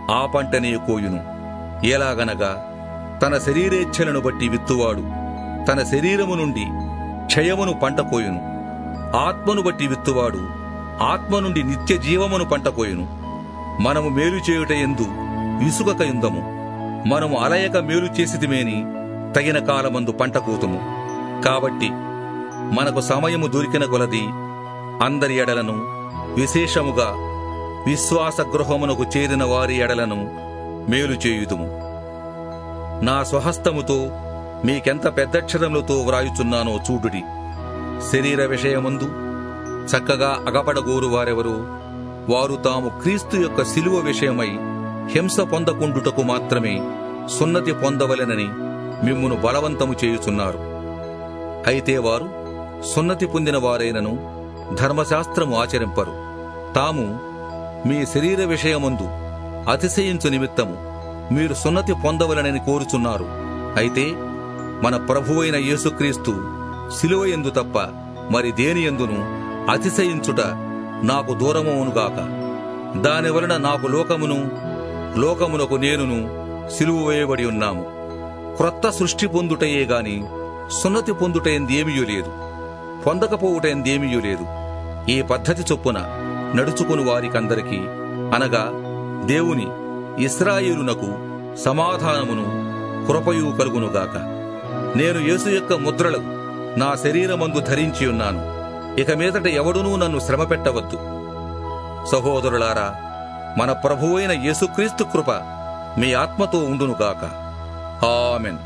ఆ పంటనే కోయును ఎలాగనగా తన శరీరేచ్ఛలను బట్టి విత్తువాడు తన శరీరము నుండి క్షయమును పంట కోయును ఆత్మను బట్టి విత్తువాడు ఆత్మ నుండి నిత్య జీవమును పంట కోయును మనము మేలు చేయుట ఎందు విసుగక యుందము మనము అలయక మేలు చేసిదిమేని తగిన కాలమందు పంట కూతుము కాబట్టి మనకు సమయము దొరికిన కొలది అందరి ఎడలను విశేషముగా విశ్వాస గృహమునకు చేరిన వారి ఎడలను మేలు చేయుదుము నా స్వహస్తముతో మీకెంత పెద్దక్షరములతో వ్రాయుచున్నానో చూడుడి శరీర విషయమందు చక్కగా అగపడగోరు వారెవరు వారు తాము క్రీస్తు యొక్క శిలువ విషయమై హింస పొందకుండుటకు మాత్రమే సున్నతి పొందవలెనని మిమ్మును బలవంతము చేయుచున్నారు అయితే వారు సున్నతి పొందిన వారైనను ధర్మశాస్త్రము ఆచరింపరు తాము మీ శరీర విషయమందు అతిశయించు నిమిత్తము మీరు సున్నతి పొందవలనని కోరుచున్నారు అయితే మన ప్రభువైన యేసుక్రీస్తు శిలువ ఎందు తప్ప మరి దేని ఎందును అతిశయించుట నాకు దూరమవునుగాక దాని వలన నాకు లోకమును లోకమునకు నేనును సిలువ వేయబడి ఉన్నాము క్రొత్త సృష్టి పొందుటయే గాని సున్నతి పొందుటేందేమియూ లేదు పొందకపోవుటేందేమియూ లేదు ఈ పద్ధతి చొప్పున నడుచుకుని వారికందరికీ అనగా దేవుని ఇస్రాయేలునకు సమాధానమును కృపయు కలుగునుగాక నేను యేసు యొక్క ముద్రలు నా శరీరమందు ధరించి ఉన్నాను ఇక మీదట ఎవడునూ నన్ను శ్రమ పెట్టవద్దు సహోదరులారా మన ప్రభువైన యేసుక్రీస్తు కృప మీ ఆత్మతో ఉండునుగాక ఆమెన్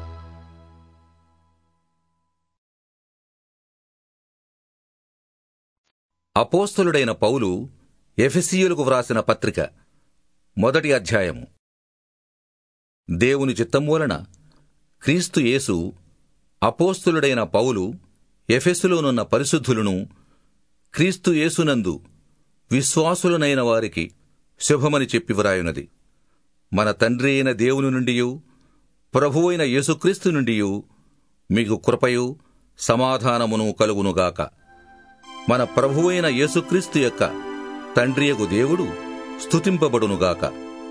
అపోస్తలుడైన పౌలు ఎఫెసీయులకు వ్రాసిన పత్రిక మొదటి అధ్యాయము దేవుని చిత్తం వలన క్రీస్తు యేసు అపోస్తులుడైన పౌలు ఎఫెసులోనున్న పరిశుద్ధులను క్రీస్తు యేసునందు విశ్వాసులనైన వారికి శుభమని చెప్పి వ్రాయునది మన తండ్రి అయిన దేవుని నుండియు ప్రభువైన యేసుక్రీస్తు నుండియు మీకు కృపయు సమాధానమును కలుగునుగాక మన ప్రభువైన యేసుక్రీస్తు యొక్క తండ్రియగు దేవుడు స్తుతింపబడునుగాక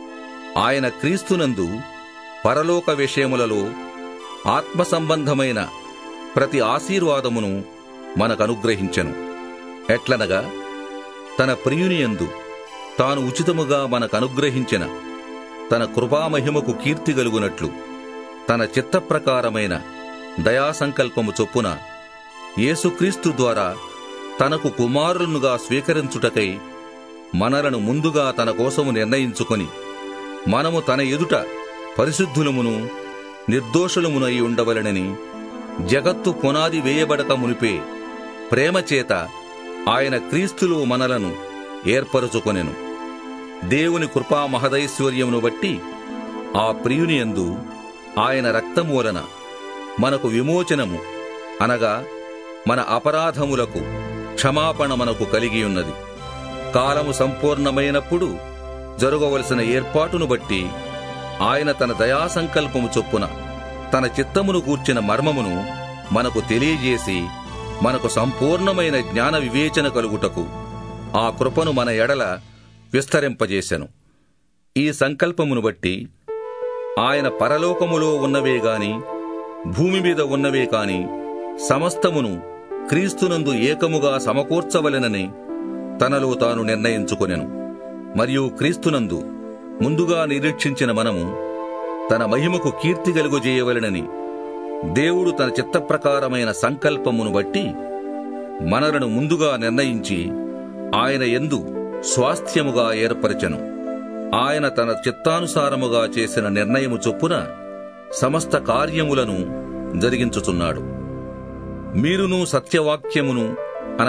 ఆయన క్రీస్తునందు పరలోక విషయములలో ఆత్మ సంబంధమైన ప్రతి ఆశీర్వాదమును మనకనుగ్రహించెను ఎట్లనగా తన ప్రియునియందు తాను ఉచితముగా మనకనుగ్రహించిన తన కృపామహిమకు కీర్తి గలుగునట్లు తన చిత్తప్రకారమైన దయాసంకల్పము చొప్పున యేసుక్రీస్తు ద్వారా తనకు కుమారులనుగా స్వీకరించుటకై మనలను ముందుగా తన కోసము నిర్ణయించుకొని మనము తన ఎదుట పరిశుద్ధులమును నిర్దోషులమునై ఉండవలనని జగత్తు పునాది వేయబడక మునిపే ప్రేమచేత ఆయన క్రీస్తులో మనలను ఏర్పరచుకొనెను దేవుని కృపా మహదైశ్వర్యమును బట్టి ఆ ప్రియుని యందు ఆయన రక్తము వలన మనకు విమోచనము అనగా మన అపరాధములకు క్షమాపణ మనకు కలిగి ఉన్నది కాలము సంపూర్ణమైనప్పుడు జరగవలసిన ఏర్పాటును బట్టి ఆయన తన దయాసంకల్పము చొప్పున తన చిత్తమును గూర్చిన మర్మమును మనకు తెలియజేసి మనకు సంపూర్ణమైన జ్ఞాన వివేచన కలుగుటకు ఆ కృపను మన ఎడల విస్తరింపజేశెను ఈ సంకల్పమును బట్టి ఆయన పరలోకములో ఉన్నవే గాని భూమి మీద ఉన్నవే కాని సమస్తమును క్రీస్తునందు ఏకముగా సమకూర్చవలెనని తనలో తాను నిర్ణయించుకొనెను మరియు క్రీస్తునందు ముందుగా నిరీక్షించిన మనము తన మహిమకు కీర్తి కలుగుజేయవలెనని దేవుడు తన చిత్తప్రకారమైన సంకల్పమును బట్టి మనలను ముందుగా నిర్ణయించి ఆయన ఎందు స్వాస్థ్యముగా ఏర్పరచెను ఆయన తన చిత్తానుసారముగా చేసిన నిర్ణయము చొప్పున సమస్త కార్యములను జరిగించుచున్నాడు మీరును సత్యవాక్యమును